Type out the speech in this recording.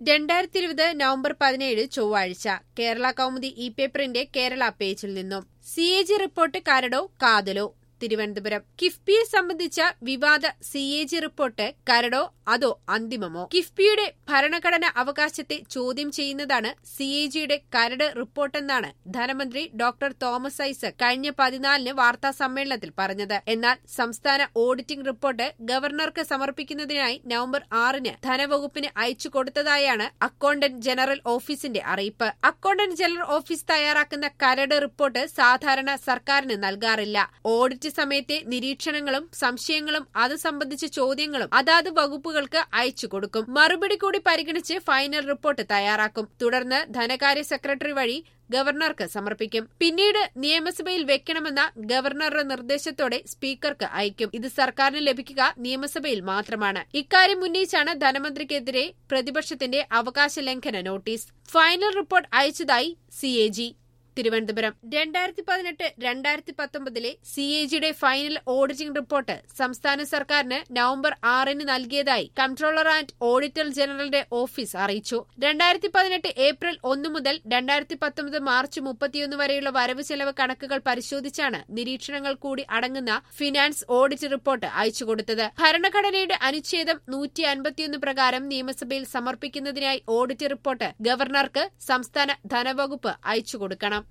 രണ്ടായിരത്തി ഇരുപത് നവംബർ പതിനേഴ് ചൊവ്വാഴ്ച കേരള കൗമുദി ഇ പേപ്പറിന്റെ കേരള പേജിൽ നിന്നും സി എ ജി റിപ്പോർട്ട് കരടോ കാതലോ തിരുവനന്തപുരം കിഫ്ബിയെ സംബന്ധിച്ച വിവാദ സി എ ജി റിപ്പോർട്ട് കരടോ അതോ അന്തിമമോ കിഫ്ബിയുടെ ഭരണഘടന അവകാശത്തെ ചോദ്യം ചെയ്യുന്നതാണ് സി എ ജിയുടെ കരട് റിപ്പോർട്ടെന്നാണ് ധനമന്ത്രി ഡോക്ടർ തോമസ് ഐസക് കഴിഞ്ഞ പതിനാലിന് വാർത്താ സമ്മേളനത്തിൽ പറഞ്ഞത് എന്നാൽ സംസ്ഥാന ഓഡിറ്റിംഗ് റിപ്പോർട്ട് ഗവർണർക്ക് സമർപ്പിക്കുന്നതിനായി നവംബർ ആറിന് ധനവകുപ്പിന് അയച്ചു കൊടുത്തതായാണ് അക്കൌണ്ടന്റ് ജനറൽ ഓഫീസിന്റെ അറിയിപ്പ് അക്കൌണ്ടന്റ് ജനറൽ ഓഫീസ് തയ്യാറാക്കുന്ന കരട് റിപ്പോർട്ട് സാധാരണ സർക്കാരിന് നൽകാറില്ല ഓഡിറ്റ് സമയത്തെ നിരീക്ഷണങ്ങളും സംശയങ്ങളും അത് സംബന്ധിച്ച ചോദ്യങ്ങളും അതാത് വകുപ്പുകൾക്ക് അയച്ചു കൊടുക്കും മറുപടി കൂടി പരിഗണിച്ച് ഫൈനൽ റിപ്പോർട്ട് തയ്യാറാക്കും തുടർന്ന് ധനകാര്യ സെക്രട്ടറി വഴി ഗവർണർക്ക് സമർപ്പിക്കും പിന്നീട് നിയമസഭയിൽ വെക്കണമെന്ന ഗവർണറുടെ നിർദ്ദേശത്തോടെ സ്പീക്കർക്ക് അയക്കും ഇത് സർക്കാരിന് ലഭിക്കുക നിയമസഭയിൽ മാത്രമാണ് ഇക്കാര്യം ഉന്നയിച്ചാണ് ധനമന്ത്രിക്കെതിരെ പ്രതിപക്ഷത്തിന്റെ അവകാശ ലംഘന നോട്ടീസ് ഫൈനൽ റിപ്പോർട്ട് അയച്ചതായി സി തിരുവനന്തപുരം രണ്ടായിരത്തി പതിനെട്ട് രണ്ടായിരത്തി പത്തൊമ്പതിലെ സി എ ജിയുടെ ഫൈനൽ ഓഡിറ്റിംഗ് റിപ്പോർട്ട് സംസ്ഥാന സർക്കാരിന് നവംബർ ആറിന് നൽകിയതായി കംട്രോളർ ആൻഡ് ഓഡിറ്റർ ജനറലിന്റെ ഓഫീസ് അറിയിച്ചു രണ്ടായിരത്തി പതിനെട്ട് ഏപ്രിൽ ഒന്ന് മുതൽ രണ്ടായിരത്തി പത്തൊമ്പത് മാർച്ച് മുപ്പത്തിയൊന്ന് വരെയുള്ള വരവ് ചെലവ് കണക്കുകൾ പരിശോധിച്ചാണ് നിരീക്ഷണങ്ങൾ കൂടി അടങ്ങുന്ന ഫിനാൻസ് ഓഡിറ്റ് റിപ്പോർട്ട് അയച്ചുകൊടുത്തത് ഭരണഘടനയുടെ അനുച്ഛേദം നൂറ്റി അൻപത്തിയൊന്ന് പ്രകാരം നിയമസഭയിൽ സമർപ്പിക്കുന്നതിനായി ഓഡിറ്റ് റിപ്പോർട്ട് ഗവർണർക്ക് സംസ്ഥാന ധനവകുപ്പ് അയച്ചുകൊടുക്കണം